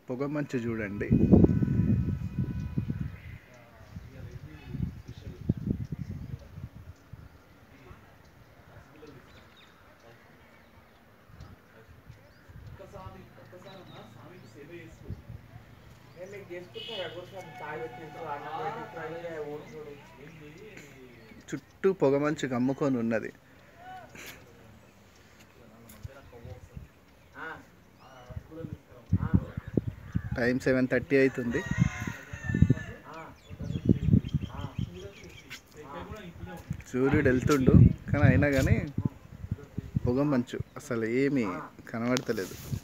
పొగ మంచు చూడండి నేను నీకు చేసుకుంటా కూర్చొని తాగి వచ్చినప్పుడు అన్నం పెట్టించు ఊడ్చుడు చుట్టూ పొగ మంచు కమ్ముకొని ఉన్నది ఆ. టైం సెవెన్ థర్టీ అవుతుంది ఆ. ఆ. సూర్యుడు వెళ్తుండు కానీ అయినా కానీ పొగ మంచు అసలు ఏమీ కనబడతలేదు